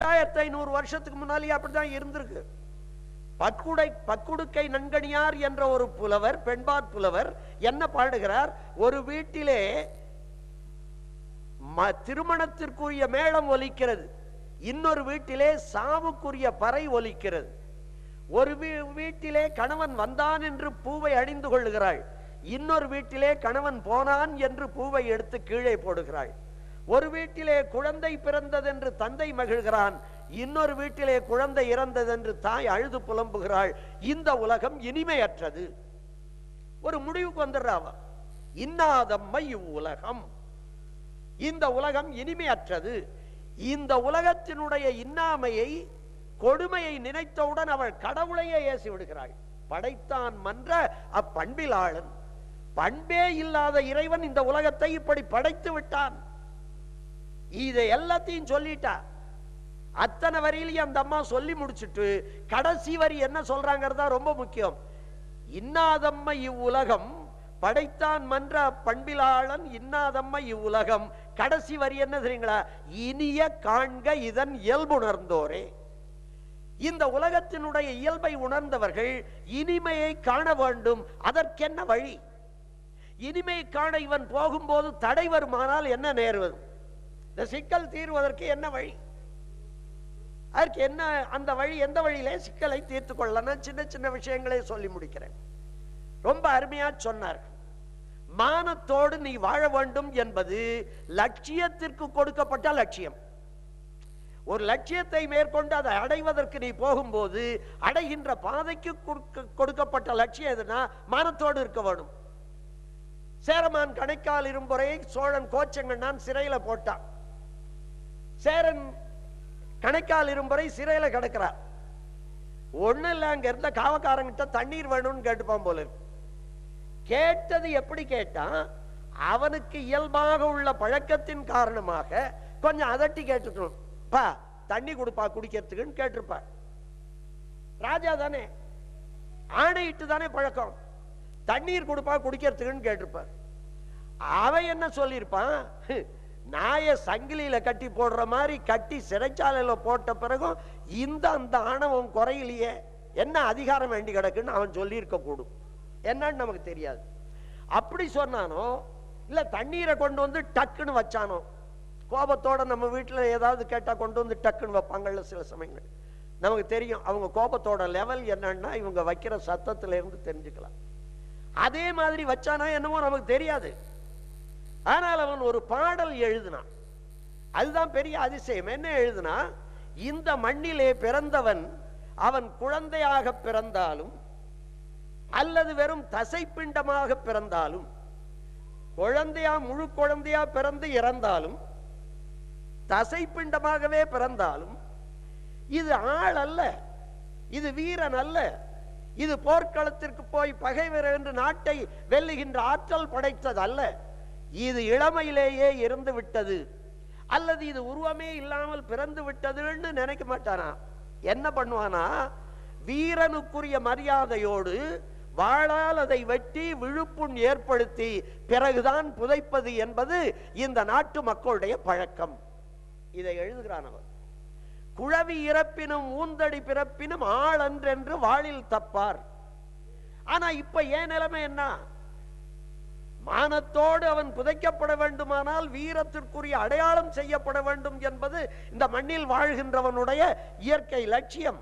ஆயிரத்தி ஐநூறு வருஷத்துக்கு முன்னாலேயே அப்படிதான் இருந்திருக்கு பக்குடை பக்குடுக்கை நன்கணியார் என்ற ஒரு புலவர் பெண்பாற் புலவர் என்ன பாடுகிறார் ஒரு வீட்டிலே ம- திருமணத்திற்குரிய மேளம் ஒலிக்கிறது இன்னொரு வீட்டிலே சாவுக்குரிய பறை ஒலிக்கிறது ஒரு வீ- வீட்டிலே கணவன் வந்தான் என்று பூவை அணிந்து கொள்ளுகிறாள் இன்னொரு வீட்டிலே கணவன் போனான் என்று பூவை எடுத்து கீழே போடுகிறாள் ஒரு வீட்டிலே குழந்தை பிறந்ததென்று தந்தை மகிழ்கிறான் இன்னொரு வீட்டிலே குழந்தை இறந்ததென்று தாய் அழுது புலம்புகிறாள் இந்த உலகம் இனிமையற்றது ஒரு முடிவுக்கு வந்துடுறாவ இன்னாதம்மை இவ்வுலகம் இந்த உலகம் இனிமையற்றது இந்த உலகத்தினுடைய இன்னாமையை கொடுமையை நினைத்தவுடன் அவள் கடவுளையே ஏசி விடுகிறாள் படைத்தான் மன்ற அப்பண்பிலாளன் பண்பே இல்லாத இறைவன் இந்த உலகத்தை இப்படி படைத்து விட்டான் இதை எல்லாத்தையும் சொல்லிட்டா அத்தனை வரியிலையும் அந்த அம்மா சொல்லி முடிச்சிட்டு கடைசி வரி என்ன சொல்றாங்கிறதா ரொம்ப முக்கியம் இன்னாதம்மை இவ்வுலகம் படைத்தான் மன்ற பண்பிலாளன் இன்னாதம்மை இவ்வுலகம் கடைசி வரி என்ன தெரியுங்களா இனிய காண்க இதன் இயல்புணர்ந்தோரே இந்த உலகத்தினுடைய இயல்பை உணர்ந்தவர்கள் இனிமையை காண வேண்டும் அதற்கென்ன வழி இனிமை காண இவன் போகும்போது தடை வருமானால் என்ன நேர்வது இந்த சிக்கல் தீர்வதற்கு என்ன வழி அதற்கு என்ன அந்த வழி எந்த வழியிலே சிக்கலை தீர்த்து கொள்ளலாம் சின்ன சின்ன விஷயங்களை சொல்லி முடிக்கிறேன் ரொம்ப அருமையா சொன்னார்கள் மானத்தோடு நீ வாழ வேண்டும் என்பது லட்சியத்திற்கு கொடுக்கப்பட்ட லட்சியம் ஒரு லட்சியத்தை மேற்கொண்டு அதை அடைவதற்கு நீ போகும்போது அடைகின்ற பாதைக்கு கொடுக்க- கொடுக்கப்பட்ட லட்சியம் எதுனா மானத்தோடு இருக்க வேணும் சேரமான் கணைக்கால் இரும்புரை சோழன் கோச்சங்கண்ணான் சிறையில போட்டான் சேரன் கணைக்கால் இரும்புரை சிறையில கிடக்கிறார் ஒண்ணு இல்ல அங்க இருந்த காவக்காரங்கிட்ட தண்ணீர் வேணும்னு கேட்டுப்பான் போல இருக்கு கேட்டது எப்படி கேட்டான் அவனுக்கு இயல்பாக உள்ள பழக்கத்தின் காரணமாக கொஞ்சம் அதட்டி கேட்டுக்கணும் பா தண்ணி கொடுப்பா குடிக்கிறதுக்குன்னு கேட்டிருப்பா ராஜா தானே ஆணையிட்டு தானே பழக்கம் தண்ணீர் கொடுப்பா குடிக்கிறதுக்குன்னு கேட்டிருப்பார் அவன் என்ன சொல்லியிருப்பான் நாய சங்கிலியில கட்டி போடுற மாதிரி கட்டி சிறைச்சாலையில போட்ட பிறகும் இந்த அந்த ஆணவம் குறையிலையே என்ன அதிகாரம் வேண்டி கிடக்குன்னு அவன் சொல்லியிருக்க கூடும் என்னன்னு நமக்கு தெரியாது அப்படி சொன்னானோ இல்ல தண்ணீரை கொண்டு வந்து டக்குன்னு வச்சானோ கோபத்தோட நம்ம வீட்டுல ஏதாவது கேட்டா கொண்டு வந்து டக்குன்னு வைப்பாங்கல்ல சில சமயங்கள் நமக்கு தெரியும் அவங்க கோபத்தோட லெவல் என்னன்னா இவங்க வைக்கிற சத்தத்துல இருந்து தெரிஞ்சுக்கலாம் அதே மாதிரி வச்சானா என்னமோ நமக்கு தெரியாது ஆனால் அவன் ஒரு பாடல் எழுதினான் அதுதான் பெரிய அதிசயம் என்ன எழுதினா இந்த மண்ணிலே பிறந்தவன் அவன் குழந்தையாக பிறந்தாலும் அல்லது வெறும் தசைப்பிண்டமாக பிறந்தாலும் குழந்தையா முழு குழந்தையா பிறந்து இறந்தாலும் தசைப்பிண்டமாகவே பிறந்தாலும் இது ஆள் அல்ல இது வீரன் அல்ல இது போர்க்களத்திற்கு போய் பகைவர் என்று நாட்டை வெல்லுகின்ற ஆற்றல் படைத்தது அல்ல இது இளமையிலேயே இருந்து விட்டது அல்லது இது உருவமே இல்லாமல் பிறந்து விட்டதுன்னு நினைக்க மாட்டானா என்ன பண்ணுவானா வீரனுக்குரிய மரியாதையோடு வாளால் அதை வெட்டி விழுப்புண் ஏற்படுத்தி பிறகுதான் புதைப்பது என்பது இந்த நாட்டு மக்களுடைய பழக்கம் இதை எழுதுகிறான் அவர் குழவி இறப்பினும் ஊந்தடி பிறப்பினும் ஆள் அன்றென்று வாளில் தப்பார் ஆனா இப்ப ஏன் நிலைமை என்ன மானத்தோடு அவன் புதைக்கப்பட வேண்டுமானால் வீரத்திற்குரிய அடையாளம் செய்யப்பட வேண்டும் என்பது இந்த மண்ணில் வாழ்கின்றவனுடைய இயற்கை லட்சியம்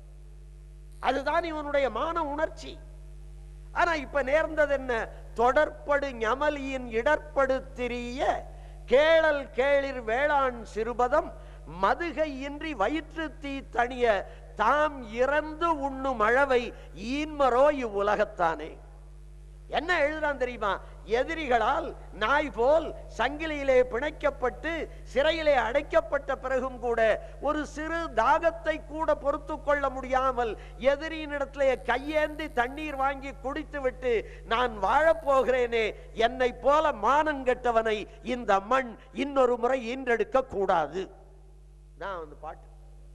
அதுதான் இவனுடைய மான உணர்ச்சி ஆனா இப்ப நேர்ந்தது என்ன தொடர்படு ஞமலியின் இடர்படு திரிய கேளல் கேளிர் வேளாண் சிறுபதம் மதுகை இன்றி வயிற்று தீ தணிய தாம் இறந்து உண்ணும் அளவை ஈன்மரோ இவ்வுலகத்தானே என்ன எழுதுறான் தெரியுமா எதிரிகளால் நாய் போல் சங்கிலியிலே பிணைக்கப்பட்டு சிறையிலே அடைக்கப்பட்ட பிறகும் கூட ஒரு சிறு தாகத்தை கூட பொறுத்து கொள்ள முடியாமல் எதிரியினிடத்திலே கையேந்தி தண்ணீர் வாங்கி குடித்து விட்டு நான் வாழப்போகிறேனே என்னை போல மானங்கெட்டவனை இந்த மண் இன்னொரு முறை ஈன்றெடுக்க கூடாது நான் வந்து பாட்டு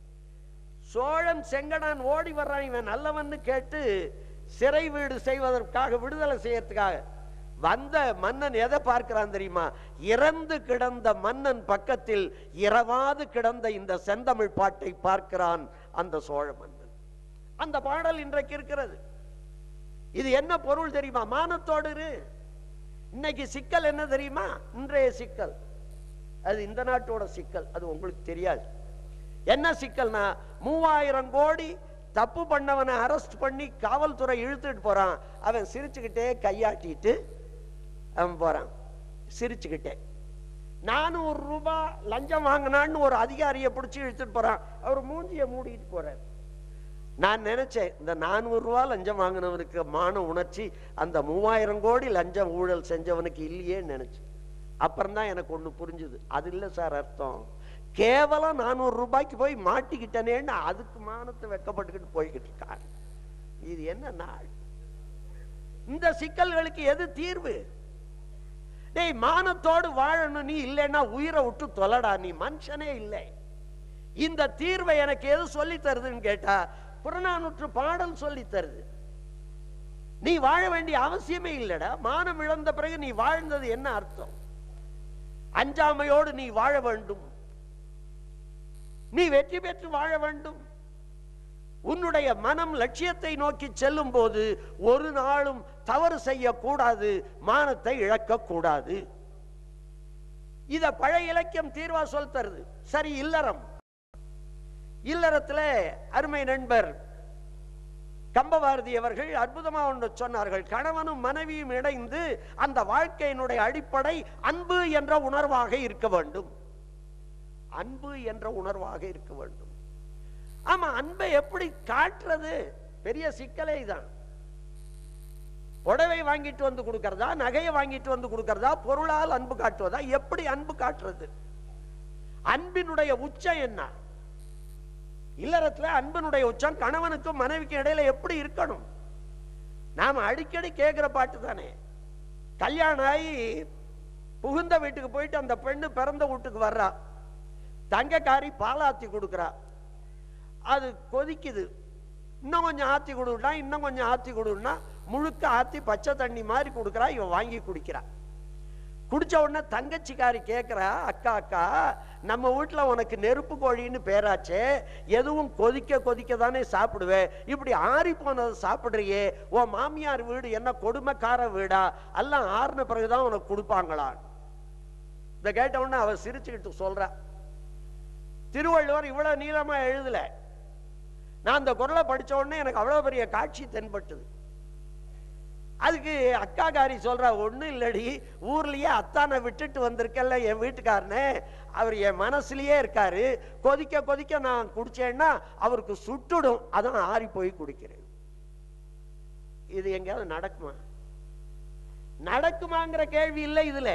சோழன் செங்கடான் ஓடி வர்றான் இவன் நல்லவன்னு கேட்டு சிறை வீடு செய்வதற்காக விடுதலை செய்யறதுக்காக வந்த மன்னன் எதை பார்க்கிறான் தெரியுமா இறந்து கிடந்த மன்னன் பக்கத்தில் இரவாது கிடந்த இந்த செந்தமிழ் பாட்டை பார்க்கிறான் அந்த சோழ மன்னன் அந்த பாடல் இன்றைக்கு இருக்கிறது இது என்ன பொருள் தெரியுமா மானத்தோடு இரு. இன்னைக்கு சிக்கல் என்ன தெரியுமா இன்றைய சிக்கல் அது இந்த நாட்டோட சிக்கல் அது உங்களுக்கு தெரியாது என்ன சிக்கல்னா மூவாயிரம் கோடி தப்பு பண்ணவனை அரெஸ்ட் பண்ணி காவல்துறை இழுத்துட்டு போறான் அவன் சிரிச்சுக்கிட்டே கையாட்டிட்டு அவன் போறான் சிரிச்சுக்கிட்டே நானூறு ரூபாய் லஞ்சம் வாங்கினான்னு ஒரு அதிகாரியை பிடிச்சி இழுத்துட்டு போறான் அவர் மூஞ்சியை மூடிட்டு போறார் நான் நினைச்சேன் இந்த நானூறு ரூபா லஞ்சம் வாங்கினவனுக்கு மான உணர்ச்சி அந்த மூவாயிரம் கோடி லஞ்சம் ஊழல் செஞ்சவனுக்கு இல்லையேன்னு நினைச்சேன் அப்புறம் தான் எனக்கு ஒண்ணு புரிஞ்சுது அது இல்லை சார் அர்த்தம் கேவலம் நானூறு ரூபாய்க்கு போய் மாட்டிக்கிட்டனேன்னு அதுக்கு மானத்தை வெக்கப்பட்டுக்கிட்டு போய்கிட்டு இருக்காங்க இது என்ன நாள் இந்த சிக்கல்களுக்கு எது தீர்வு டேய் மானத்தோடு வாழணும் நீ இல்லைன்னா உயிரை விட்டு தொலைடா நீ மனுஷனே இல்லை இந்த தீர்வை எனக்கு எது சொல்லி தருதுன்னு கேட்டா புறநானூற்று பாடல் சொல்லி தருது நீ வாழ வேண்டிய அவசியமே இல்லடா மானம் இழந்த பிறகு நீ வாழ்ந்தது என்ன அர்த்தம் அஞ்சாமையோடு நீ வாழ வேண்டும் நீ வெற்றி பெற்று வாழ வேண்டும் உன்னுடைய மனம் லட்சியத்தை நோக்கி செல்லும் போது ஒரு நாளும் தவறு செய்யக்கூடாது மானத்தை இழக்கக்கூடாது இத பழைய இலக்கியம் தீர்வா சொல் தருது சரி இல்லறம் இல்லறத்துல அருமை நண்பர் கம்பபாரதி அவர்கள் அற்புதமா ஒன்று சொன்னார்கள் கணவனும் மனைவியும் இணைந்து அந்த வாழ்க்கையினுடைய அடிப்படை அன்பு என்ற உணர்வாக இருக்க வேண்டும் அன்பு என்ற உணர்வாக இருக்க வேண்டும் ஆமா அன்பை எப்படி காட்டுறது பெரிய சிக்கலே தான் புடவை வாங்கிட்டு வந்து கொடுக்கறதா நகையை வாங்கிட்டு வந்து கொடுக்கறதா பொருளால் அன்பு காட்டுவதா எப்படி அன்பு காட்டுறது அன்பினுடைய உச்சம் என்ன இல்லறத்துல அன்பினுடைய உச்சம் கணவனுக்கும் மனைவிக்கும் இடையில எப்படி இருக்கணும் நாம அடிக்கடி கேட்கிற பாட்டு தானே கல்யாணம் ஆகி புகுந்த வீட்டுக்கு போயிட்டு அந்த பெண்ணு பிறந்த வீட்டுக்கு வர்றா தங்கக்காரி பாலாத்தி கொடுக்குறா அது கொதிக்குது இன்னும் கொஞ்சம் ஆத்தி கொடுன்னா இன்னும் கொஞ்சம் ஆத்தி கொடுன்னா முழுக்க ஆத்தி பச்சை தண்ணி மாதிரி கொடுக்குறா இவன் வாங்கி குடிக்கிறா குடிச்ச உடனே தங்கச்சிக்காரி கேட்குறா அக்கா அக்கா நம்ம வீட்டுல உனக்கு நெருப்பு கோழின்னு பேராச்சே எதுவும் கொதிக்க கொதிக்க தானே சாப்பிடுவேன் இப்படி ஆறி போனதை சாப்பிடுறியே உன் மாமியார் வீடு என்ன கொடுமைக்கார வீடா எல்லாம் ஆறுன பிறகுதான் உனக்கு கொடுப்பாங்களான் இதை கேட்ட உடனே அவ சிரிச்சுக்கிட்டு சொல்றா திருவள்ளுவர் இவ்வளவு நீளமா எழுதல நான் அந்த குரலை படிச்ச உடனே எனக்கு அவ்வளவு பெரிய காட்சி தென்பட்டது அதுக்கு அக்காகாரி சொல்றா ஒண்ணும் இல்லடி ஊர்லயே அத்தானை விட்டுட்டு வந்திருக்கல என் வீட்டுக்காரனே அவர் என் மனசுலயே இருக்காரு கொதிக்க கொதிக்க நான் குடிச்சேன்னா அவருக்கு சுட்டுடும் அதான் ஆறி போய் குடிக்கிறேன் இது எங்கேயாவது நடக்குமா நடக்குமாங்கிற கேள்வி இல்லை இதுல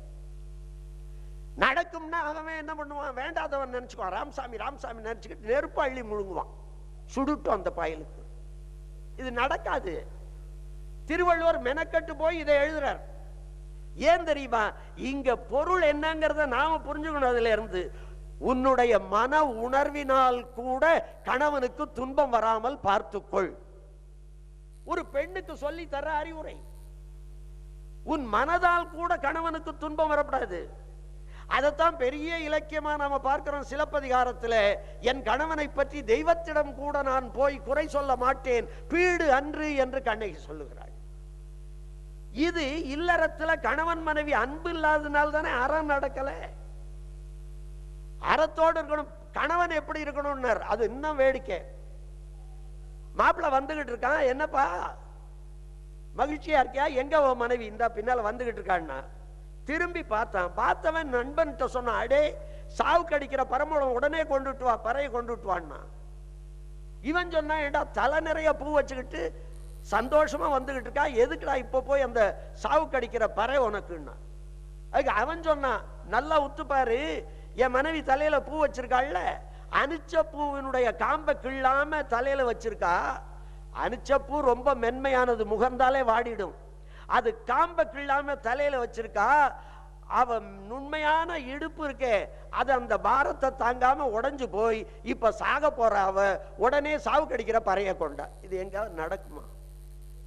நடக்கும்னா அவன் என்ன பண்ணுவான் வேண்டாதவன் நினைச்சுக்குவான் ராமசாமி ராமசாமி நினைச்சுக்கிட்டு நெருப்பு அள்ளி முழுங்குவான் சுடுட்டும் அந்த பயலுக்கு இது நடக்காது திருவள்ளுவர் மெனக்கட்டு போய் இதை எழுதுறார் ஏன் தெரியுமா இங்க பொருள் என்னங்கிறத நாம புரிஞ்சுக்கணும் அதுல இருந்து உன்னுடைய மன உணர்வினால் கூட கணவனுக்கு துன்பம் வராமல் பார்த்துக்கொள் ஒரு பெண்ணுக்கு சொல்லி தர அறிவுரை உன் மனதால் கூட கணவனுக்கு துன்பம் வரக்கூடாது அதைத்தான் பெரிய இலக்கியமா நாம பார்க்கிறோம் சிலப்பதிகாரத்துல என் கணவனை பற்றி தெய்வத்திடம் கூட நான் போய் குறை சொல்ல மாட்டேன் பீடு அன்று என்று கண்ணகி சொல்லுகிறாள் இது இல்லறத்துல கணவன் மனைவி அன்பு இல்லாதனால தானே அறம் நடக்கல அறத்தோடு இருக்கணும் கணவன் எப்படி இருக்கணும்னார் அது இன்னும் வேடிக்கை மாப்பிள்ள வந்துகிட்டு இருக்கான் என்னப்பா மகிழ்ச்சியா இருக்கியா எங்க உன் மனைவி இந்த பின்னால வந்துகிட்டு இருக்கான்னா திரும்பி பார்த்தான் பார்த்தவன் நண்பன்கிட்ட சொன்னான் அடே சாவு கடிக்கிற பரமளம் உடனே கொண்டுட்டு வா பறையை கொண்டுட்டு வான்னா இவன் சொன்னா ஏண்டா தலை நிறைய பூ வச்சுக்கிட்டு சந்தோஷமா வந்துகிட்டு இருக்கா எதுக்குடா இப்ப போய் அந்த சாவு கடிக்கிற பறை உனக்குன்னா அதுக்கு அவன் சொன்னான் நல்லா உத்து பாரு என் மனைவி தலையில பூ வச்சிருக்காள்ல அனிச்ச பூவினுடைய காம்பை கிள்ளாம தலையில வச்சிருக்கா அனிச்ச பூ ரொம்ப மென்மையானது முகர்ந்தாலே வாடிடும் அது காம்பை கிள்ளாம தலையில வச்சிருக்கா அவ உண்மையான இடுப்பு இருக்கே அது அந்த பாரத்தை தாங்காம உடைஞ்சு போய் இப்ப சாக போற அவ உடனே சாவு கடிக்கிற பறைய கொண்டா இது எங்காவது நடக்குமா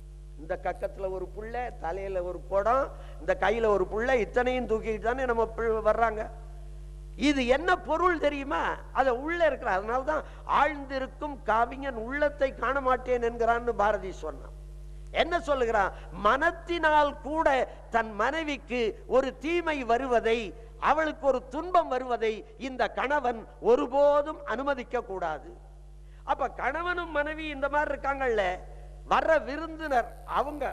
இந்த கக்கத்துல ஒரு புள்ள தலையில ஒரு குடம் இந்த கையில ஒரு புள்ள இத்தனையும் தூக்கிட்டு தானே நம்ம பி- வர்றாங்க இது என்ன பொருள் தெரியுமா அத உள்ள இருக்கிற அதனால்தான் ஆழ்ந்திருக்கும் காவிஞன் உள்ளத்தை காண மாட்டேன் என்கிறான்னு பாரதி சொன்னான் என்ன சொல்லுகிறான் மனத்தினால் கூட தன் மனைவிக்கு ஒரு தீமை வருவதை அவளுக்கு ஒரு துன்பம் வருவதை இந்த கணவன் ஒருபோதும் அனுமதிக்க கூடாது அப்ப கணவனும் மனைவி இந்த மாதிரி இருக்காங்கல்ல வர்ற விருந்தினர் அவங்க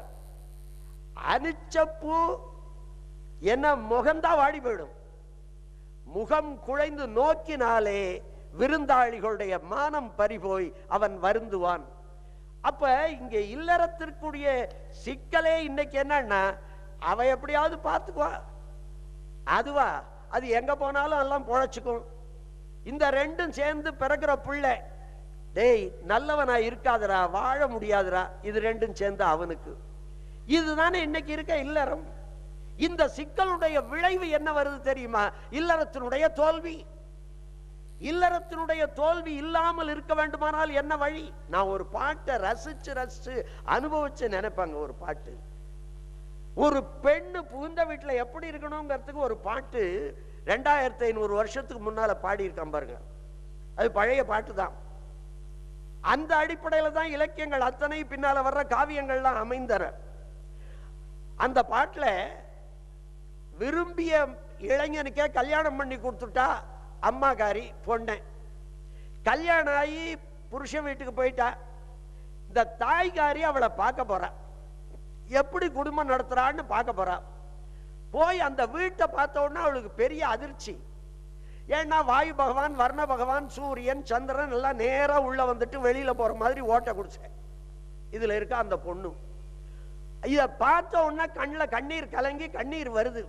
அனிச்சப்பூ என்ன முகம்தான் வாடி போயிடும் முகம் குழைந்து நோக்கினாலே விருந்தாளிகளுடைய மானம் பறிபோய் அவன் வருந்துவான் அப்ப இங்க இல்லறத்திற்குரிய சிக்கலே இன்னைக்கு என்னன்னா அவ எப்படியாவது பார்த்துக்குவா அதுவா அது எங்க போனாலும் எல்லாம் பொழைச்சுக்கும் இந்த ரெண்டும் சேர்ந்து பிறக்கிற பிள்ளை டேய் நல்லவனா இருக்காதடா வாழ முடியாதுடா இது ரெண்டும் சேர்ந்து அவனுக்கு இதுதானே இன்னைக்கு இருக்க இல்லறம் இந்த சிக்கலுடைய விளைவு என்ன வருது தெரியுமா இல்லறத்தினுடைய தோல்வி இல்லறத்தினுடைய தோல்வி இல்லாமல் இருக்க வேண்டுமானால் என்ன வழி நான் ஒரு பாட்டை ரசிச்சு ரசிச்சு அனுபவிச்சு நினைப்பாங்க ஒரு பாட்டு ஒரு பெண்ணு புகுந்த வீட்டுல எப்படி இருக்கணுங்கிறதுக்கு ஒரு பாட்டு ரெண்டாயிரத்தி ஐநூறு வருஷத்துக்கு முன்னால பாடியிருக்கான் பாருங்க அது பழைய பாட்டு தான் அந்த அடிப்படையில தான் இலக்கியங்கள் அத்தனை பின்னால வர்ற காவியங்கள்லாம் அமைந்தன அந்த பாட்டுல விரும்பிய இளைஞனுக்கே கல்யாணம் பண்ணி கொடுத்துட்டா அம்மாக்காரி பொண்ணு கல்யாணம் ஆகி புருஷன் வீட்டுக்கு போயிட்டா இந்த தாய்காரி அவளை பார்க்க போறா எப்படி குடும்பம் நடத்துறான்னு பார்க்க போறா போய் அந்த வீட்டை பார்த்த உடனே அவளுக்கு பெரிய அதிர்ச்சி ஏன்னா வாயு பகவான் வர்ண பகவான் சூரியன் சந்திரன் எல்லாம் நேரா உள்ள வந்துட்டு வெளியில போற மாதிரி ஓட்ட குடிச்சேன் இதுல இருக்க அந்த பொண்ணு இத பார்த்த உடனே கண்ணில் கண்ணீர் கலங்கி கண்ணீர் வருது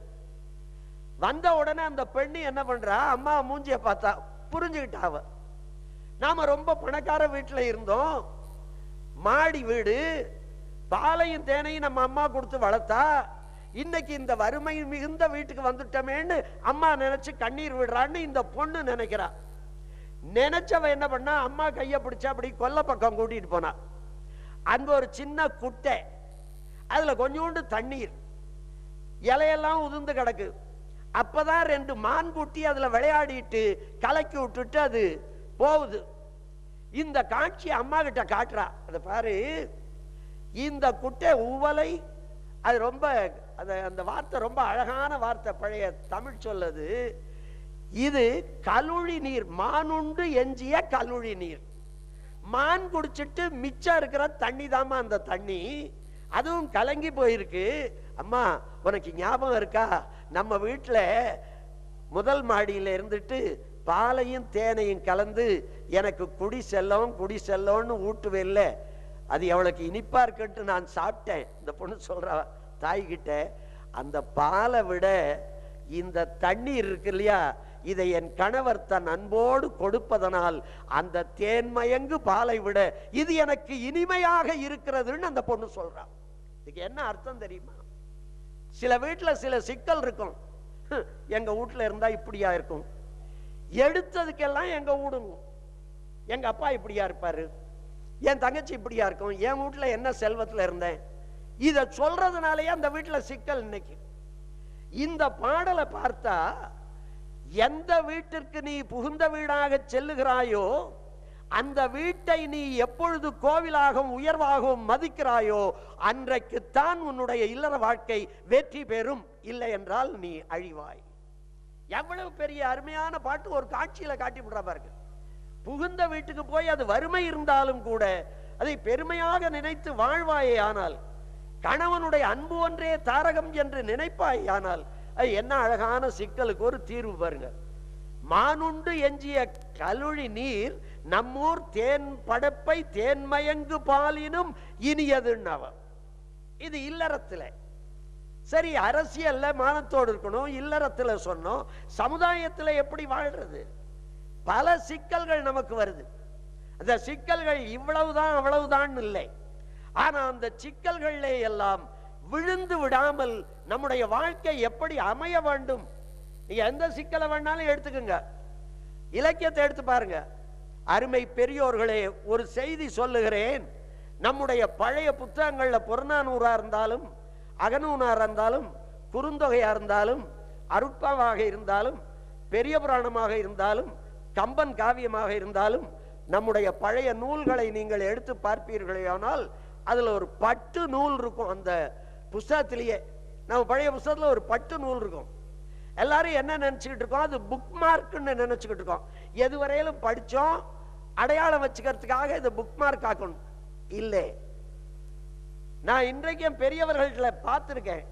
வந்த உடனே அந்த பெண்ணு என்ன பண்றா அம்மா மூஞ்சிய பார்த்தா புரிஞ்சுக்கிட்டா அவ நாம ரொம்ப பணக்கார வீட்டுல இருந்தோம் மாடி வீடு பாலையும் தேனையும் நம்ம அம்மா கொடுத்து வளர்த்தா இன்னைக்கு இந்த வறுமை மிகுந்த வீட்டுக்கு வந்துட்டோமேன்னு அம்மா நினைச்சு கண்ணீர் விடுறான்னு இந்த பொண்ணு நினைக்கிறா நினைச்சவ என்ன பண்ணா அம்மா கைய பிடிச்சா அப்படி கொல்லை பக்கம் கூட்டிட்டு போனா அங்க ஒரு சின்ன குட்டை அதுல கொஞ்சோண்டு தண்ணீர் இலையெல்லாம் உதிர்ந்து கிடக்கு அப்பதான் ரெண்டு மான் குட்டி அதுல விளையாடிட்டு கலக்கி விட்டுட்டு அது போகுது இந்த காட்சி அம்மா கிட்ட காட்டுறா அதை பாரு இந்த குட்டை உவலை அது ரொம்ப அந்த அந்த வார்த்தை ரொம்ப அழகான வார்த்தை பழைய தமிழ் சொல்லது இது கலுழி நீர் மானுண்டு எஞ்சிய கலுழி நீர் மான் குடிச்சிட்டு மிச்சம் இருக்கிற தண்ணி தாம்மா அந்த தண்ணி அதுவும் கலங்கி போயிருக்கு அம்மா உனக்கு ஞாபகம் இருக்கா நம்ம வீட்டுல முதல் மாடியில இருந்துட்டு பாலையும் தேனையும் கலந்து எனக்கு குடி செல்லம் குடி செல்லம்னு ஊட்டுவேல்ல அது எவ்வளவுக்கு இனிப்பா இருக்கட்டு நான் சாப்பிட்டேன் இந்த பொண்ணு சொல்றா தாய்கிட்ட அந்த பாலை விட இந்த தண்ணீர் இருக்கு இல்லையா இதை என் கணவர் தன் அன்போடு கொடுப்பதனால் அந்த தேன்மயங்கு பாலை விட இது எனக்கு இனிமையாக இருக்கிறதுன்னு அந்த பொண்ணு சொல்றா இதுக்கு என்ன அர்த்தம் தெரியுமா சில வீட்டுல சில சிக்கல் இருக்கும் ஹம், எங்க வீட்டுல இருந்தா இப்படியா இருக்கும் எடுத்ததுக்கெல்லாம் எங்க வீடுங்க எங்க அப்பா இப்படியா இருப்பாரு என் தங்கச்சி இப்படியா இருக்கும் என் வீட்டுல என்ன செல்வத்துல இருந்தேன் இத சொல்றதுனாலயே அந்த வீட்டுல சிக்கல் இன்னைக்கு இந்த பாடலை பார்த்தா எந்த வீட்டிற்கு நீ புகுந்த வீடாக செல்லுகிறாயோ அந்த வீட்டை நீ எப்பொழுது கோவிலாகவும் உயர்வாகவும் மதிக்கிறாயோ அன்றைக்குத்தான் உன்னுடைய இல்லற வாழ்க்கை வெற்றி பெறும் இல்லை என்றால் நீ அழிவாய் எவ்வளவு பெரிய அருமையான பாட்டு ஒரு காட்சியில காட்டி விடுற பாருங்க புகுந்த வீட்டுக்கு போய் அது வறுமை இருந்தாலும் கூட அதை பெருமையாக நினைத்து வாழ்வாயே ஆனால் கணவனுடைய அன்பு ஒன்றே தாரகம் என்று நினைப்பாய் ஆனால் அது என்ன அழகான சிக்கலுக்கு ஒரு தீர்வு பாருங்க மானுண்டு எஞ்சிய கலுழி நீர் நம்மூர் தேன் படப்பை தேன்மயங்கு பாலினும் இனியதுன்னு அவ இது இல்லறத்துல சரி அரசியல்ல மானத்தோடு இருக்கணும் இல்லறத்துல சொன்னோம் சமுதாயத்துல எப்படி வாழ்றது பல சிக்கல்கள் நமக்கு வருது அந்த சிக்கல்கள் இவ்வளவுதான் அவ்வளவுதான் இல்லை ஆனா அந்த சிக்கல்கள்ல எல்லாம் விழுந்து விடாமல் நம்முடைய வாழ்க்கை எப்படி அமைய வேண்டும் நீங்க எந்த சிக்கலை வேணாலும் எடுத்துக்கோங்க இலக்கியத்தை எடுத்து பாருங்க அருமை பெரியோர்களே ஒரு செய்தி சொல்லுகிறேன் நம்முடைய பழைய புத்தகங்கள்ல புறநானூறா இருந்தாலும் அகநூனாரா இருந்தாலும் குறுந்தொகையா இருந்தாலும் அருட்பாவாக இருந்தாலும் பெரிய புராணமாக இருந்தாலும் கம்பன் காவியமாக இருந்தாலும் நம்முடைய பழைய நூல்களை நீங்கள் எடுத்து பார்ப்பீர்களேயானால் அதுல ஒரு பட்டு நூல் இருக்கும் அந்த புஸ்தகத்திலேயே நம்ம பழைய புஸ்தகத்துல ஒரு பட்டு நூல் இருக்கும் எல்லாரும் என்ன நினைச்சுக்கிட்டு இருக்கோம் அது புக் மார்க்னு நினைச்சுக்கிட்டு இருக்கோம் எதுவரையிலும் படிச்சோம் அடையாளம் வச்சுக்கிறதுக்காக இதை புக் மார்க் ஆக்கணும் இல்லை நான் இன்றைக்கு என் பெரியவர்கள்ட்ட பார்த்திருக்கேன்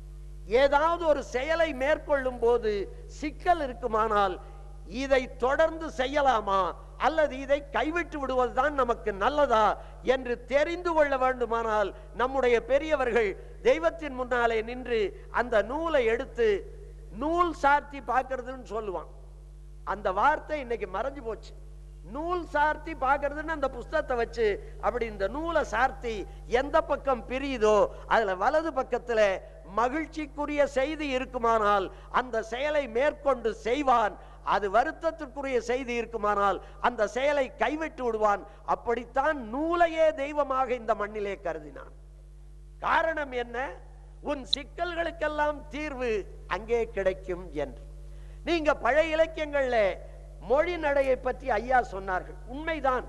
ஏதாவது ஒரு செயலை மேற்கொள்ளும் போது சிக்கல் இருக்குமானால் இதை தொடர்ந்து செய்யலாமா அல்லது இதை கைவிட்டு விடுவதுதான் நமக்கு நல்லதா என்று தெரிந்து கொள்ள வேண்டுமானால் நம்முடைய பெரியவர்கள் தெய்வத்தின் முன்னாலே நின்று அந்த நூலை எடுத்து நூல் சார்த்தி பார்க்கறதுன்னு சொல்லுவான் அந்த வார்த்தை இன்னைக்கு மறைஞ்சு போச்சு நூல் சார்த்தி பார்க்கறதுன்னு அந்த புஸ்தகத்தை வச்சு அப்படி இந்த நூலை சார்த்தி எந்த பக்கம் பிரியுதோ அதுல வலது பக்கத்துல மகிழ்ச்சிக்குரிய செய்தி இருக்குமானால் அந்த செயலை மேற்கொண்டு செய்வான் அது வருத்தத்திற்குரிய செய்தி இருக்குமானால் அந்த செயலை கைவிட்டு விடுவான் அப்படித்தான் நூலையே தெய்வமாக இந்த மண்ணிலே கருதினான் காரணம் என்ன உன் சிக்கல்களுக்கெல்லாம் தீர்வு அங்கே கிடைக்கும் என்று நீங்க பழைய இலக்கியங்கள்ல மொழி நடையை பற்றி ஐயா சொன்னார்கள் உண்மைதான்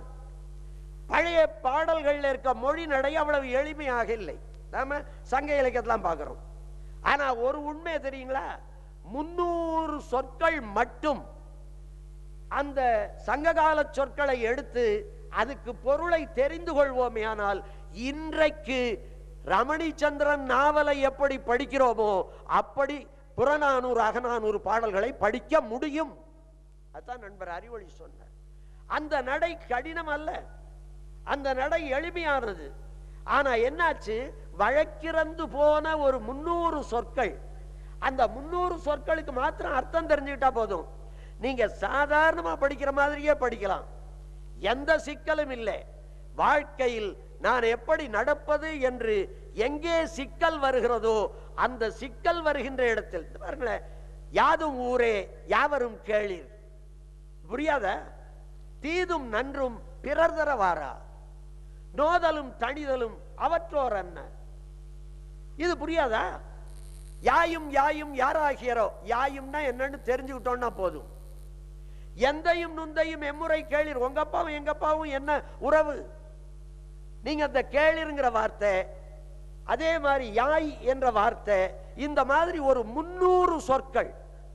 பழைய பாடல்கள்ல இருக்க மொழி நடை அவ்வளவு எளிமையாக இல்லை நாம சங்க இலக்கியத்தெல்லாம் பார்க்கிறோம் ஆனா ஒரு உண்மை தெரியுங்களா முன்னூறு சொற்கள் மட்டும் அந்த சங்ககால சொற்களை எடுத்து அதுக்கு பொருளை தெரிந்து கொள்வோமே ஆனால் இன்றைக்கு ரமணிச்சந்திரன் நாவலை எப்படி படிக்கிறோமோ அப்படி புறநானூறு அகநானூறு பாடல்களை படிக்க முடியும் அதான் நண்பர் அறிவொளி சொன்னார் அந்த நடை கடினம் அல்ல அந்த நடை எளிமையானது ஆனா என்னாச்சு வழக்கிறந்து போன ஒரு முன்னூறு சொற்கள் அந்த முன்னூறு சொற்களுக்கு மாத்திரம் அர்த்தம் தெரிஞ்சுக்கிட்டா போதும் நீங்க சாதாரணமா படிக்கிற மாதிரியே படிக்கலாம் எந்த சிக்கலும் இல்லை வாழ்க்கையில் நான் எப்படி நடப்பது என்று எங்கே சிக்கல் வருகிறதோ அந்த சிக்கல் வருகின்ற இடத்தில் இந்த பாருங்களேன் யாதும் ஊரே யாவரும் கேளீர் புரியாத தீதும் நன்றும் பிறர் தர வாரா நோதலும் தணிதலும் அவற்றோர் என்ன இது புரியாதா யாயும் யாயும் யாராகியரோ யாயும்னா என்னன்னு தெரிஞ்சுக்கிட்டோம்னா போதும் எந்தையும் நுந்தையும் எம்முறை கேளிர் உங்க அப்பாவும் எங்க அப்பாவும் என்ன உறவு நீங்க அந்த கேளிருங்கிற வார்த்தை அதே மாதிரி யாய் என்ற வார்த்தை இந்த மாதிரி ஒரு முன்னூறு சொற்கள்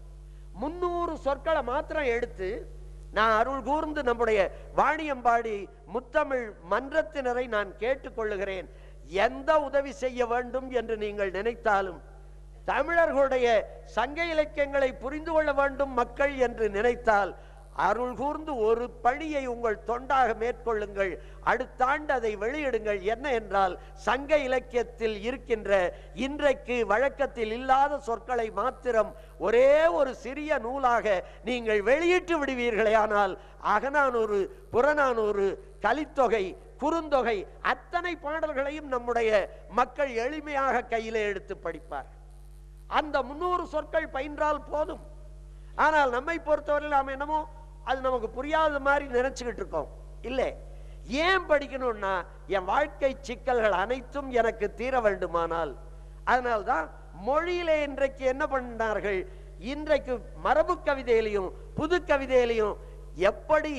முன்னூறு சொற்களை மாத்திரம் எடுத்து நான் அருள் கூர்ந்து நம்முடைய வாணியம்பாடி முத்தமிழ் மன்றத்தினரை நான் கேட்டுக்கொள்ளுகிறேன் எந்த உதவி செய்ய வேண்டும் என்று நீங்கள் நினைத்தாலும் தமிழர்களுடைய சங்க இலக்கியங்களை புரிந்து கொள்ள வேண்டும் மக்கள் என்று நினைத்தால் அருள் கூர்ந்து ஒரு பணியை உங்கள் தொண்டாக மேற்கொள்ளுங்கள் அடுத்த ஆண்டு அதை வெளியிடுங்கள் என்ன என்றால் சங்க இலக்கியத்தில் இருக்கின்ற இன்றைக்கு வழக்கத்தில் இல்லாத சொற்களை மாத்திரம் ஒரே ஒரு சிறிய நூலாக நீங்கள் வெளியிட்டு விடுவீர்களே ஆனால் அகநானூறு புறநானூறு கலித்தொகை குறுந்தொகை அத்தனை பாடல்களையும் நம்முடைய மக்கள் எளிமையாக கையிலே எடுத்து படிப்பார் அந்த முன்னூறு சொற்கள் பயின்றால் போதும் ஆனால் நம்மை பொறுத்தவரையில் நாம் என்னமோ அது நமக்கு புரியாத மாதிரி நினைச்சுக்கிட்டு இருக்கோம் இல்லை ஏன் படிக்கணும்னா என் வாழ்க்கை சிக்கல்கள் அனைத்தும் எனக்கு தீர வேண்டுமானால் அதனால்தான் மொழியிலே இன்றைக்கு என்ன பண்ணார்கள் இன்றைக்கு மரபு கவிதையிலையும் புது கவிதையிலையும் எப்படி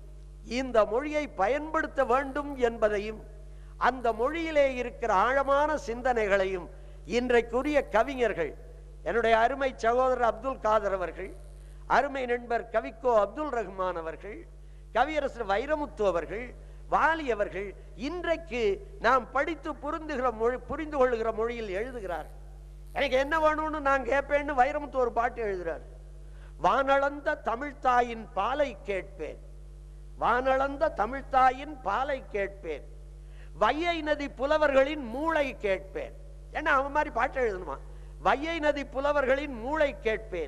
இந்த மொழியை பயன்படுத்த வேண்டும் என்பதையும் அந்த மொழியிலே இருக்கிற ஆழமான சிந்தனைகளையும் இன்றைக்குரிய கவிஞர்கள் என்னுடைய அருமை சகோதரர் அப்துல் காதர் அவர்கள் அருமை நண்பர் கவிக்கோ அப்துல் ரஹ்மான் அவர்கள் கவியரசர் வைரமுத்து அவர்கள் வாலி அவர்கள் இன்றைக்கு நாம் படித்து புரிந்துகிற மொழி புரிந்து கொள்ளுகிற மொழியில் எழுதுகிறார் எனக்கு என்ன வேணும்னு நான் கேட்பேன்னு வைரமுத்து ஒரு பாட்டு எழுதுறார் வானளந்த தமிழ்த்தாயின் பாலை கேட்பேன் வானளந்த தமிழ்த்தாயின் பாலை கேட்பேன் வையை நதி புலவர்களின் மூளை கேட்பேன் ஏன்னா அவன் மாதிரி பாட்டு எழுதணுமா வையை நதி புலவர்களின் மூளை கேட்பேன்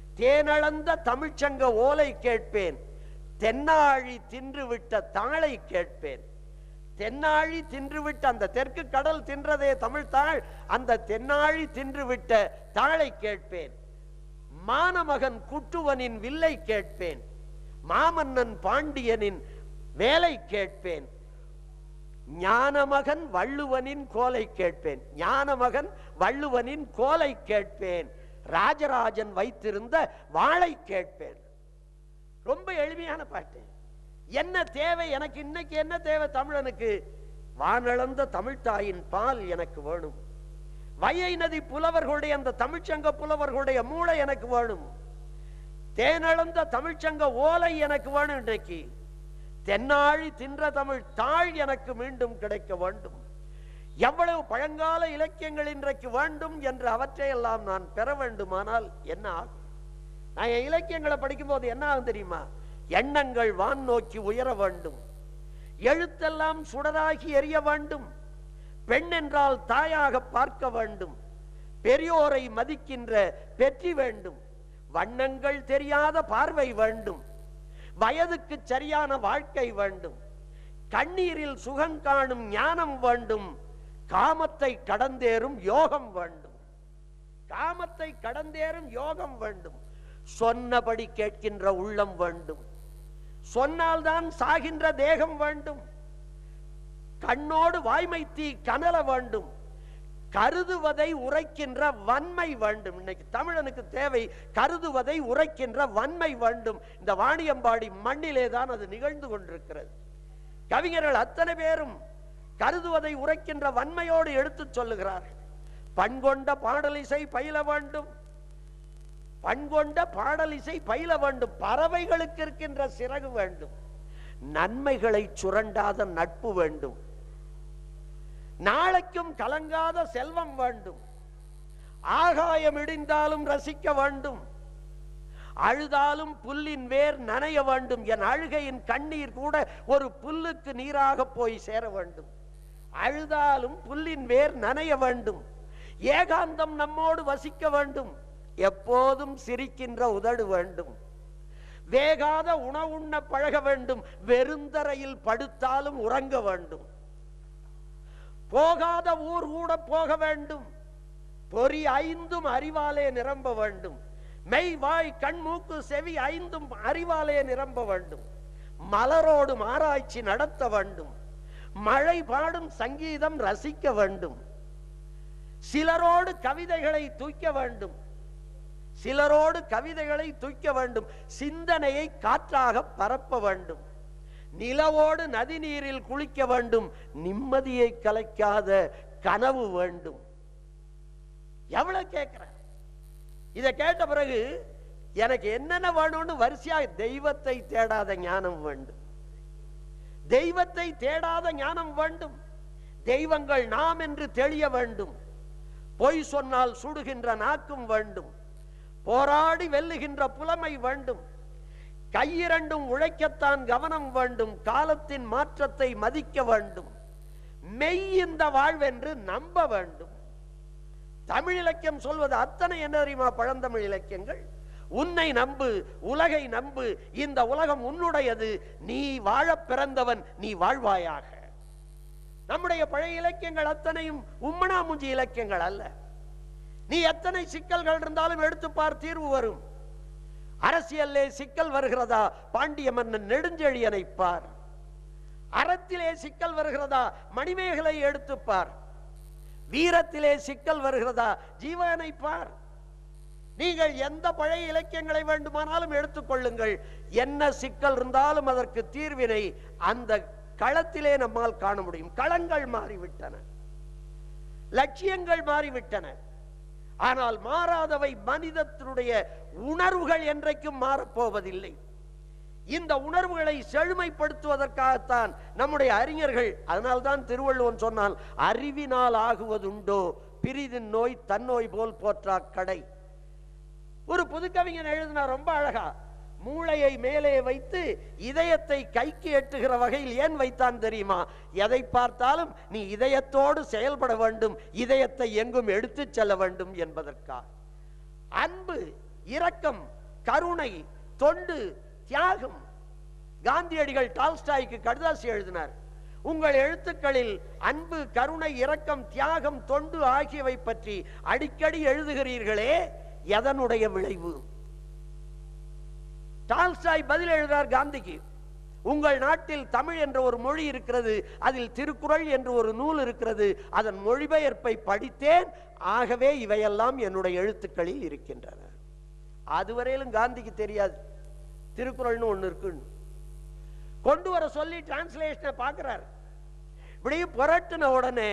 தேனளந்த தமிழ்ச்சங்க ஓலை கேட்பேன் தென்னாழி தின்று விட்ட தாளை கேட்பேன் தென்னாழி தின்றுவிட்ட அந்த தெற்கு கடல் தின்றதே தமிழ் தாள் அந்த தென்னாழி தின்றுவிட்ட தாளை கேட்பேன் மானமகன் குட்டுவனின் வில்லை கேட்பேன் மாமன்னன் பாண்டியனின் வேலை கேட்பேன் ஞானமகன் வள்ளுவனின் கோலை கேட்பேன் ஞானமகன் வள்ளுவனின் கோலை கேட்பேன் ராஜராஜன் வைத்திருந்த வாளை கேட்பேன் ரொம்ப எளிமையான பாட்டு என்ன தேவை எனக்கு இன்னைக்கு என்ன தேவை தமிழனுக்கு வானளந்த தமிழ்த்தாயின் பால் எனக்கு வேணும் வையை நதி புலவர்களுடைய அந்த தமிழ்ச்சங்க புலவர்களுடைய மூளை எனக்கு வேணும் தேனளந்த தமிழ்ச்சங்க ஓலை எனக்கு வேணும் இன்றைக்கு தென்னாழி தின்ற தமிழ் தாழ் எனக்கு மீண்டும் கிடைக்க வேண்டும் எவ்வளவு பழங்கால இலக்கியங்கள் இன்றைக்கு வேண்டும் என்று அவற்றையெல்லாம் நான் பெற வேண்டுமானால் என்ன ஆகும் நான் என் இலக்கியங்களை படிக்கும்போது என்ன ஆகும் தெரியுமா எண்ணங்கள் வான் நோக்கி உயர வேண்டும் எழுத்தெல்லாம் சுடராகி எரிய வேண்டும் பெண் என்றால் தாயாக பார்க்க வேண்டும் பெரியோரை மதிக்கின்ற வெற்றி வேண்டும் வண்ணங்கள் தெரியாத பார்வை வேண்டும் வயதுக்கு சரியான வாழ்க்கை வேண்டும் கண்ணீரில் சுகம் காணும் ஞானம் வேண்டும் காமத்தை கடந்தேறும் யோகம் வேண்டும் காமத்தை கடந்தேறும் யோகம் வேண்டும் சொன்னபடி கேட்கின்ற உள்ளம் வேண்டும் சொன்னால்தான் சாகின்ற தேகம் வேண்டும் கண்ணோடு வாய்மை தீ கனல வேண்டும் கருதுவதை உரைக்கின்ற வன்மை வேண்டும் இன்னைக்கு தமிழனுக்கு தேவை கருதுவதை உரைக்கின்ற வன்மை வேண்டும் இந்த வாணியம்பாடி மண்ணிலே தான் அது நிகழ்ந்து கொண்டிருக்கிறது கவிஞர்கள் அத்தனை பேரும் கருதுவதை உரைக்கின்ற வன்மையோடு எடுத்துச் சொல்லுகிறார்கள் பண்கொண்ட பாடலிசை பயில வேண்டும் பண்கொண்ட பாடலிசை பயில வேண்டும் பறவைகளுக்கு இருக்கின்ற சிறகு வேண்டும் நன்மைகளை சுரண்டாத நட்பு வேண்டும் நாளைக்கும் கலங்காத செல்வம் வேண்டும் ஆகாயம் இடிந்தாலும் ரசிக்க வேண்டும் அழுதாலும் புல்லின் வேர் நனைய வேண்டும் என் அழுகையின் கண்ணீர் கூட ஒரு புல்லுக்கு நீராக போய் சேர வேண்டும் அழுதாலும் புல்லின் வேர் நனைய வேண்டும் ஏகாந்தம் நம்மோடு வசிக்க வேண்டும் எப்போதும் சிரிக்கின்ற உதடு வேண்டும் வேகாத உணவுண்ண பழக வேண்டும் வெறுந்தரையில் படுத்தாலும் உறங்க வேண்டும் போகாத ஊர் கூட போக வேண்டும் பொறி ஐந்தும் அறிவாலே நிரம்ப வேண்டும் மெய் வாய் கண் மூக்கு செவி ஐந்தும் அறிவாலே நிரம்ப வேண்டும் மலரோடும் ஆராய்ச்சி நடத்த வேண்டும் மழை பாடும் சங்கீதம் ரசிக்க வேண்டும் சிலரோடு கவிதைகளை தூக்க வேண்டும் சிலரோடு கவிதைகளை தூக்க வேண்டும் சிந்தனையை காற்றாக பரப்ப வேண்டும் நிலவோடு நதி நீரில் குளிக்க வேண்டும் நிம்மதியை கலைக்காத கனவு வேண்டும் எவ்வளவு கேட்கிற இதை கேட்ட பிறகு எனக்கு என்னென்ன வேணும்னு வரிசையா தெய்வத்தை தேடாத ஞானம் வேண்டும் தெய்வத்தை தேடாத ஞானம் வேண்டும் தெய்வங்கள் நாம் என்று தெளிய வேண்டும் பொய் சொன்னால் சுடுகின்ற நாக்கும் வேண்டும் போராடி வெல்லுகின்ற புலமை வேண்டும் கையிரண்டும் உழைக்கத்தான் கவனம் வேண்டும் காலத்தின் மாற்றத்தை மதிக்க வேண்டும் மெய் இந்த வாழ்வென்று நம்ப வேண்டும் தமிழ் இலக்கியம் சொல்வது அத்தனை என்ன தெரியுமா பழந்தமிழ் இலக்கியங்கள் உன்னை நம்பு உலகை நம்பு இந்த உலகம் உன்னுடையது நீ வாழப் பிறந்தவன் நீ வாழ்வாயாக நம்முடைய பழைய இலக்கியங்கள் அத்தனையும் உம்மனாமுஞ்சி இலக்கியங்கள் அல்ல நீ எத்தனை சிக்கல்கள் இருந்தாலும் எடுத்து பார் தீர்வு வரும் அரசியல்லே சிக்கல் வருகிறதா பாண்டிய மன்னன் நெடுஞ்செழியனை பார் அறத்திலே சிக்கல் வருகிறதா மணிமேகலை எடுத்து பார் வீரத்திலே சிக்கல் வருகிறதா ஜீவனை பார் நீங்கள் எந்த பழைய இலக்கியங்களை வேண்டுமானாலும் எடுத்துக்கொள்ளுங்கள் என்ன சிக்கல் இருந்தாலும் அதற்கு தீர்வினை அந்த களத்திலே நம்மால் காண முடியும் களங்கள் மாறிவிட்டன லட்சியங்கள் மாறிவிட்டன ஆனால் மாறாதவை மனிதத்தினுடைய உணர்வுகள் என்றைக்கும் மாறப்போவதில்லை இந்த உணர்வுகளை செழுமைப்படுத்துவதற்காகத்தான் நம்முடைய அறிஞர்கள் அதனால்தான் திருவள்ளுவன் சொன்னால் அறிவினால் ஆகுவதுண்டோ பிரிதின் நோய் தன்னோய் போல் போற்றா கடை ஒரு புதுக்கவிஞன் எழுதினா ரொம்ப அழகா மூளையை மேலே வைத்து இதயத்தை கைக்கு எட்டுகிற வகையில் ஏன் வைத்தான் தெரியுமா எதை பார்த்தாலும் நீ இதயத்தோடு செயல்பட வேண்டும் இதயத்தை எங்கும் எடுத்துச் செல்ல வேண்டும் என்பதற்காக அன்பு இரக்கம் கருணை தொண்டு தியாகம் காந்தியடிகள் டால்ஸ்டாய்க்கு கடுதாசி எழுதினார் உங்கள் எழுத்துக்களில் அன்பு கருணை இரக்கம் தியாகம் தொண்டு ஆகியவை பற்றி அடிக்கடி எழுதுகிறீர்களே எதனுடைய விளைவு டால்ஸ்டாய் பதில் எழுதுறார் காந்திக்கு உங்கள் நாட்டில் தமிழ் என்ற ஒரு மொழி இருக்கிறது அதில் திருக்குறள் என்று ஒரு நூல் இருக்கிறது அதன் மொழிபெயர்ப்பை படித்தேன் ஆகவே இவையெல்லாம் என்னுடைய எழுத்துக்களில் இருக்கின்றன அதுவரையிலும் காந்திக்கு தெரியாது திருக்குறள்னு ஒண்ணு இருக்குன்னு கொண்டு வர சொல்லி டிரான்ஸ்லேஷனை பார்க்கிறார் இப்படி புரட்டின உடனே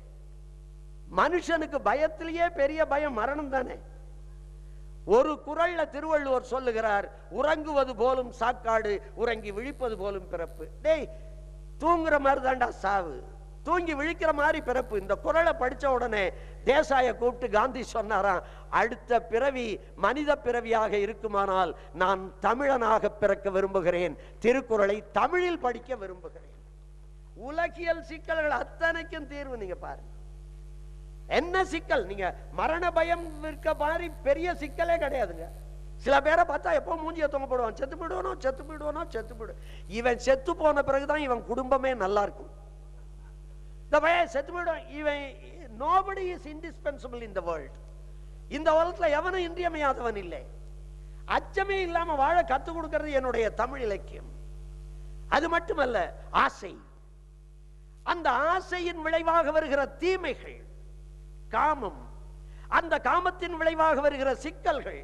மனுஷனுக்கு பயத்திலேயே பெரிய பயம் மரணம் தானே ஒரு குரல்ல திருவள்ளுவர் சொல்லுகிறார் உறங்குவது போலும் சாக்காடு உறங்கி விழிப்பது போலும் பிறப்பு டேய் தூங்குற மாதிரி தான்டா சாவு தூங்கி விழிக்கிற மாதிரி பிறப்பு இந்த குரலை படிச்ச உடனே தேசாய கூப்பிட்டு காந்தி சொன்னாராம் அடுத்த பிறவி மனித பிறவியாக இருக்குமானால் நான் தமிழனாக பிறக்க விரும்புகிறேன் திருக்குறளை தமிழில் படிக்க விரும்புகிறேன் உலகியல் சிக்கல்கள் அத்தனைக்கும் தீர்வு நீங்க பாருங்க என்ன சிக்கல் நீங்க மரண பயம் இருக்க மாதிரி பெரிய சிக்கலே கிடையாதுங்க சில பேரை பார்த்தா எப்போ மூஞ்சிய தொங்க போடுவான் செத்து போயிடுவானோ செத்து போயிடுவானோ செத்து போயிடு இவன் செத்து போன பிறகுதான் இவன் குடும்பமே நல்லா இருக்கும் இந்த பையன் செத்து போயிடுவான் இவன் nobody is indispensable in the world இந்த உலகத்துல எவனும் இன்றியமையாதவன் இல்லை அச்சமே இல்லாம வாழ கத்து கொடுக்கிறது என்னுடைய தமிழ் இலக்கியம் அது மட்டுமல்ல ஆசை அந்த ஆசையின் விளைவாக வருகிற தீமைகள் காமம் அந்த காமத்தின் விளைவாக வருகிற சிக்கல்கள்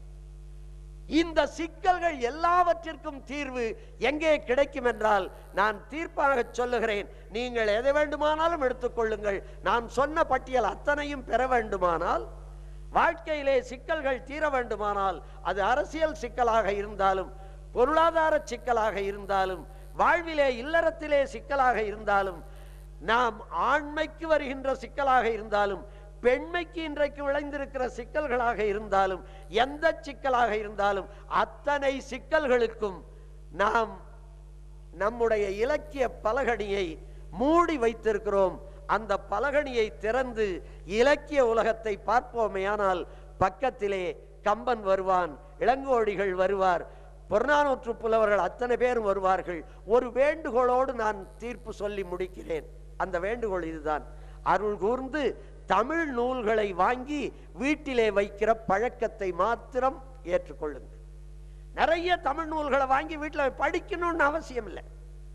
இந்த சிக்கல்கள் எல்லாவற்றிற்கும் தீர்வு எங்கே கிடைக்கும் என்றால் நான் தீர்ப்பாக சொல்லுகிறேன் நீங்கள் எதை வேண்டுமானாலும் எடுத்துக்கொள்ளுங்கள் நான் சொன்ன பட்டியல் அத்தனையும் பெற வேண்டுமானால் வாழ்க்கையிலே சிக்கல்கள் தீர வேண்டுமானால் அது அரசியல் சிக்கலாக இருந்தாலும் பொருளாதார சிக்கலாக இருந்தாலும் வாழ்விலே இல்லறத்திலே சிக்கலாக இருந்தாலும் நாம் ஆண்மைக்கு வருகின்ற சிக்கலாக இருந்தாலும் பெண்மைக்கு இன்றைக்கு விளைந்திருக்கிற சிக்கல்களாக இருந்தாலும் எந்த சிக்கலாக இருந்தாலும் அத்தனை சிக்கல்களுக்கும் நாம் நம்முடைய இலக்கிய பலகணியை மூடி வைத்திருக்கிறோம் அந்த பலகணியை திறந்து இலக்கிய உலகத்தை பார்ப்போமேயானால் பக்கத்திலே கம்பன் வருவான் இளங்கோடிகள் வருவார் புறநானூற்று புலவர்கள் அத்தனை பேரும் வருவார்கள் ஒரு வேண்டுகோளோடு நான் தீர்ப்பு சொல்லி முடிக்கிறேன் அந்த வேண்டுகோள் இதுதான் அருள் கூர்ந்து தமிழ் நூல்களை வாங்கி வீட்டிலே வைக்கிற பழக்கத்தை மாத்திரம் ஏற்றுக்கொள்ளுங்கள் நிறைய தமிழ் நூல்களை வாங்கி வீட்டில் படிக்கணும்னு அவசியம் இல்லை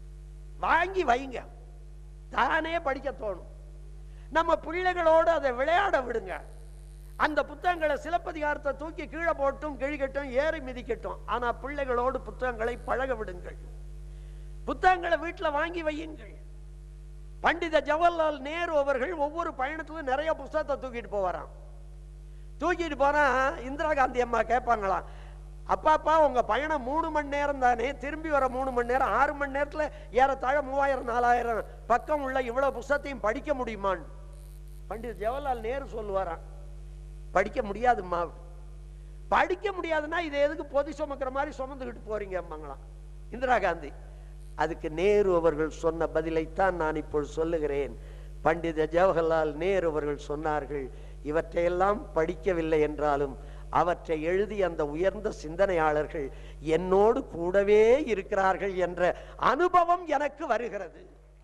வாங்கி வைங்க தானே படிக்க தோணும் நம்ம பிள்ளைகளோடு அதை விளையாட விடுங்க அந்த புத்தகங்களை சிலப்பதிகாரத்தை தூக்கி கீழே போட்டும் கிழிக்கட்டும் ஏறி மிதிக்கட்டும் ஆனா பிள்ளைகளோடு புத்தகங்களை பழக விடுங்கள் புத்தகங்களை வீட்டில் வாங்கி வையுங்கள் பண்டித ஜவஹர்லால் நேரு அவர்கள் ஒவ்வொரு பயணத்திலும் நிறைய புஸ்தகத்தை தூக்கிட்டு போவாராம் தூக்கிட்டு போனா இந்திரா காந்தி அம்மா கேட்பாங்களாம் அப்பாப்பா உங்க பயணம் மூணு மணி நேரம் தானே திரும்பி வர மூணு மணி நேரம் ஆறு மணி நேரத்துல ஏறத்தாழ மூவாயிரம் நாலாயிரம் பக்கம் உள்ள இவ்வளவு புஸ்தகத்தையும் படிக்க முடியுமான்னு பண்டித ஜவஹர்லால் நேரு சொல்லுவாராம் படிக்க முடியாதும்மா படிக்க முடியாதுன்னா இதை எதுக்கு பொதி சுமக்கிற மாதிரி சுமந்துக்கிட்டு போறீங்க அம்மாங்களாம் இந்திரா காந்தி அதுக்கு நேரு அவர்கள் சொன்ன பதிலைத்தான் நான் இப்பொழுது சொல்லுகிறேன் பண்டித ஜவஹர்லால் நேரு அவர்கள் சொன்னார்கள் இவற்றையெல்லாம் படிக்கவில்லை என்றாலும் அவற்றை எழுதி அந்த உயர்ந்த சிந்தனையாளர்கள் என்னோடு கூடவே இருக்கிறார்கள் என்ற அனுபவம் எனக்கு வருகிறது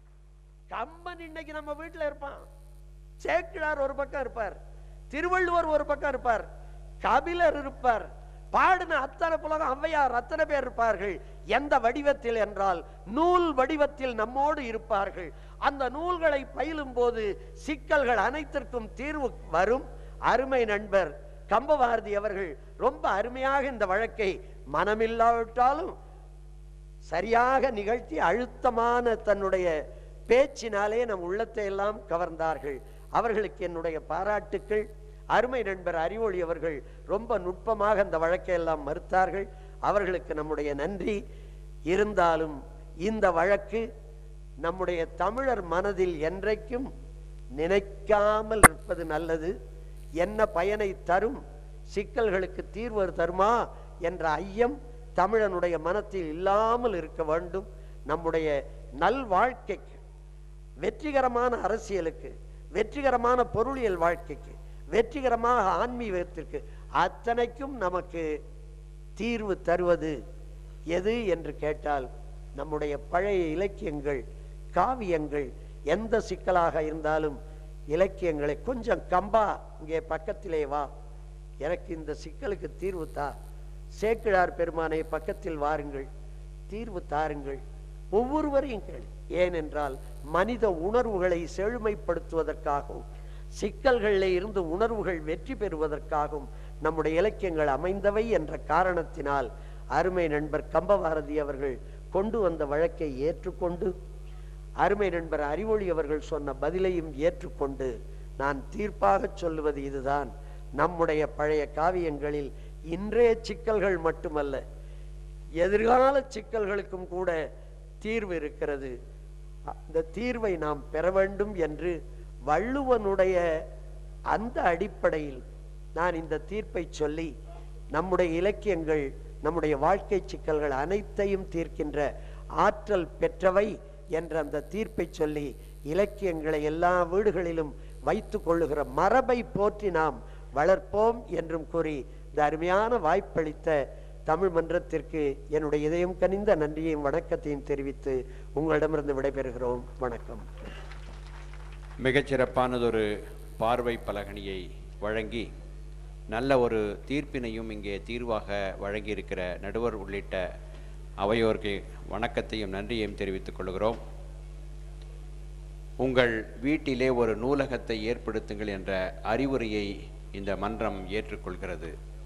கம்பன் இன்னைக்கு நம்ம வீட்டுல இருப்பான் சேக்கிழார் ஒரு பக்கம் இருப்பார் திருவள்ளுவர் ஒரு பக்கம் இருப்பார் கபிலர் இருப்பார் பாடின அத்தனை புலகம் ஔவையார் அத்தனை பேர் இருப்பார்கள் எந்த வடிவத்தில் என்றால் நூல் வடிவத்தில் நம்மோடு இருப்பார்கள் அந்த நூல்களை பயிலும் போது சிக்கல்கள் அனைத்திற்கும் தீர்வு வரும் அருமை நண்பர் கம்பபாரதி அவர்கள் ரொம்ப அருமையாக இந்த வழக்கை மனமில்லாவிட்டாலும் சரியாக நிகழ்த்தி அழுத்தமான தன்னுடைய பேச்சினாலே நம் உள்ளத்தை எல்லாம் கவர்ந்தார்கள் அவர்களுக்கு என்னுடைய பாராட்டுக்கள் அருமை நண்பர் அறிவொளி அவர்கள் ரொம்ப நுட்பமாக அந்த வழக்கை எல்லாம் மறுத்தார்கள் அவர்களுக்கு நம்முடைய நன்றி இருந்தாலும் இந்த வழக்கு நம்முடைய தமிழர் மனதில் என்றைக்கும் நினைக்காமல் இருப்பது நல்லது என்ன பயனை தரும் சிக்கல்களுக்கு தீர்வு தருமா என்ற ஐயம் தமிழனுடைய மனத்தில் இல்லாமல் இருக்க வேண்டும் நம்முடைய நல் வாழ்க்கைக்கு வெற்றிகரமான அரசியலுக்கு வெற்றிகரமான பொருளியல் வாழ்க்கைக்கு வெற்றிகரமாக ஆன்மீகத்திற்கு அத்தனைக்கும் நமக்கு தீர்வு தருவது எது என்று கேட்டால் நம்முடைய பழைய இலக்கியங்கள் காவியங்கள் எந்த சிக்கலாக இருந்தாலும் இலக்கியங்களை கொஞ்சம் கம்பா இங்கே பக்கத்திலே வா எனக்கு இந்த சிக்கலுக்கு தீர்வு தா சேக்கிழார் பெருமானை பக்கத்தில் வாருங்கள் தீர்வு தாருங்கள் ஒவ்வொருவரையும் கேளு ஏனென்றால் மனித உணர்வுகளை செழுமைப்படுத்துவதற்காகவும் சிக்கல்களில் இருந்து உணர்வுகள் வெற்றி பெறுவதற்காகவும் நம்முடைய இலக்கியங்கள் அமைந்தவை என்ற காரணத்தினால் அருமை நண்பர் கம்பபாரதி அவர்கள் கொண்டு வந்த வழக்கை ஏற்றுக்கொண்டு அருமை நண்பர் அறிவொளி அவர்கள் சொன்ன பதிலையும் ஏற்றுக்கொண்டு நான் தீர்ப்பாக சொல்லுவது இதுதான் நம்முடைய பழைய காவியங்களில் இன்றைய சிக்கல்கள் மட்டுமல்ல எதிர்கால சிக்கல்களுக்கும் கூட தீர்வு இருக்கிறது அந்த தீர்வை நாம் பெற வேண்டும் என்று வள்ளுவனுடைய அந்த அடிப்படையில் நான் இந்த தீர்ப்பை சொல்லி நம்முடைய இலக்கியங்கள் நம்முடைய வாழ்க்கை சிக்கல்கள் அனைத்தையும் தீர்க்கின்ற ஆற்றல் பெற்றவை என்ற அந்த தீர்ப்பை சொல்லி இலக்கியங்களை எல்லா வீடுகளிலும் வைத்து கொள்ளுகிற மரபை போற்றி நாம் வளர்ப்போம் என்றும் கூறி இந்த அருமையான வாய்ப்பளித்த தமிழ் மன்றத்திற்கு என்னுடைய இதயம் கனிந்த நன்றியையும் வணக்கத்தையும் தெரிவித்து உங்களிடமிருந்து விடைபெறுகிறோம் வணக்கம் மிகச்சிறப்பானதொரு பார்வை பலகணியை வழங்கி நல்ல ஒரு தீர்ப்பினையும் இங்கே தீர்வாக வழங்கியிருக்கிற நடுவர் உள்ளிட்ட அவையோருக்கு வணக்கத்தையும் நன்றியையும் தெரிவித்துக் கொள்கிறோம் உங்கள் வீட்டிலே ஒரு நூலகத்தை ஏற்படுத்துங்கள் என்ற அறிவுரையை இந்த மன்றம் ஏற்றுக்கொள்கிறது